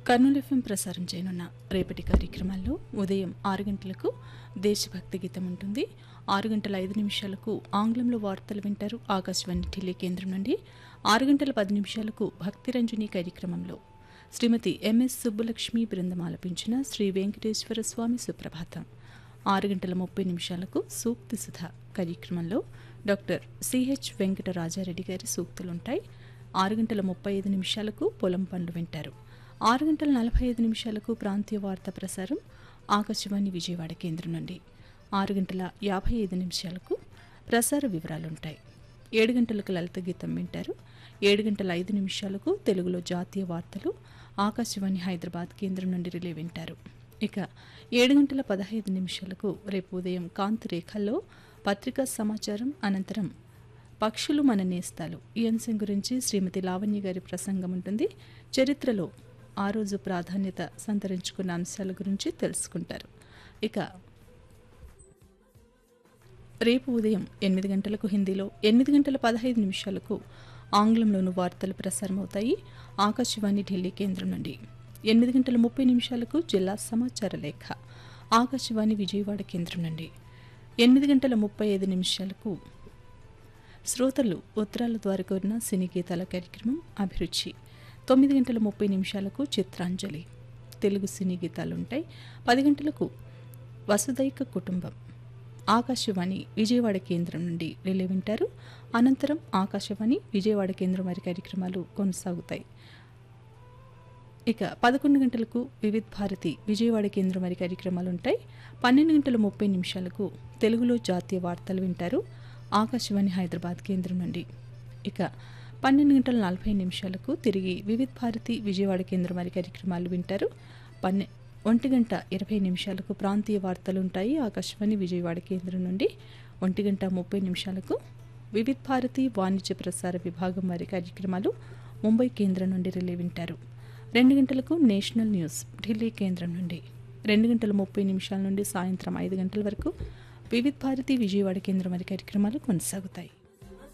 Kurnool FM ప్రసారం చేయనున్న రేపటి కార్యక్రమాల్లో ఉదయం ఆరు గంటలకు దేశభక్తి గీతం ఉంటుంది ఆరు గంటల ఐదు నిమిషాలకు ఆంగ్లంలో వార్తలు వింటారు ఆకాశవాణి ఢిల్లీ కేంద్రం నుండి ఆరు గంటల పది నిమిషాలకు భక్తిరంజని కార్యక్రమంలో శ్రీమతి ఎంఎస్ సుబ్బలక్ష్మి బృందం ఆలపించిన శ్రీ వెంకటేశ్వర స్వామి సుప్రభాతం ఆరు గంటల ముప్పై నిమిషాలకు సూక్తి సుధ కార్యక్రమంలో డాక్టర్ సిహెచ్ వెంకట రాజారెడ్డి గారి సూక్తులుంటాయి ఆరు గంటల ముప్పై ఐదు నిమిషాలకు పొలం పండ్లు వింటారు ఆరు గంటల నలభై ఐదు నిమిషాలకు ప్రాంతీయ వార్తా ప్రసారం ఆకాశవాణి విజయవాడ కేంద్రం నుండి ఆరు గంటల యాభై ఐదు నిమిషాలకు ప్రసార వివరాలుంటాయి ఏడు గంటలకు లలిత గీతం వింటారు ఏడు గంటల ఐదు నిమిషాలకు తెలుగులో జాతీయ వార్తలు ఆకాశవాణి హైదరాబాద్ కేంద్రం నుండి రిలే వింటారు ఇక ఏడు గంటల పదహైదు నిమిషాలకు రేపు ఉదయం కాంతి రేఖల్లో పత్రికా సమాచారం అనంతరం పక్షులు మన నేస్తాలు ఈ అంశం గురించి శ్రీమతి లావణ్య గారి ప్రసంగం ఉంటుంది చరిత్రలో ఆ రోజు ప్రాధాన్యత సంతరించుకున్న అంశాల గురించి తెలుసుకుంటారు ఇక రేపు ఉదయం ఎనిమిది గంటలకు హిందీలో ఎనిమిది గంటల పదహైదు నిమిషాలకు ఆంగ్లంలోను వార్తలు ప్రసారమవుతాయి ఆకాశవాణి ఢిల్లీ కేంద్రం నుండి ఎనిమిది గంటల ముప్పై నిమిషాలకు జిల్లా సమాచార లేఖ ఆకాశవాణి విజయవాడ కేంద్రం నుండి ఎనిమిది గంటల ముప్పై ఐదు నిమిషాలకు శ్రోతలు ఉత్తరాల ద్వారా కోరిన సినీ గీతాల కార్యక్రమం అభిరుచి తొమ్మిది గంటల ముప్పై నిమిషాలకు చిత్రాంజలి తెలుగు సినీ గీతాలు ఉంటాయి పది గంటలకు వసుదైక కుటుంబం ఆకాశవాణి విజయవాడ కేంద్రం నుండి రిలే వింటారు అనంతరం ఆకాశవాణి విజయవాడ కేంద్రం వారి కార్యక్రమాలు కొనసాగుతాయి ఇక పదకొండు గంటలకు వివిధ్ భారతి విజయవాడ కేంద్రం వారి కార్యక్రమాలు ఉంటాయి పన్నెండు గంటల ముప్పై నిమిషాలకు తెలుగులో జాతీయ వార్తలు వింటారు ఆకాశవాణి హైదరాబాద్ కేంద్రం నుండి ఇక పన్నెండు గంటల నలభై నిమిషాలకు తిరిగి వివిధ్ భారతి విజయవాడ కేంద్రం వారి కార్యక్రమాలు వింటారు పన్నె ఒంటి గంట ఇరవై నిమిషాలకు ప్రాంతీయ వార్తలు ఉంటాయి ఆకాశవాణి విజయవాడ కేంద్రం నుండి ఒంటి గంట ముప్పై నిమిషాలకు వివిధ్ భారతి వాణిజ్య ప్రసార విభాగం వారి కార్యక్రమాలు ముంబై కేంద్రం నుండి రిలే వింటారు రెండు గంటలకు నేషనల్ న్యూస్ ఢిల్లీ కేంద్రం నుండి రెండు గంటల ముప్పై నిమిషాల నుండి సాయంత్రం ఐదు గంటల వరకు వివిధ్ భారతి విజయవాడ కేంద్రం వారి కార్యక్రమాలు కొనసాగుతాయి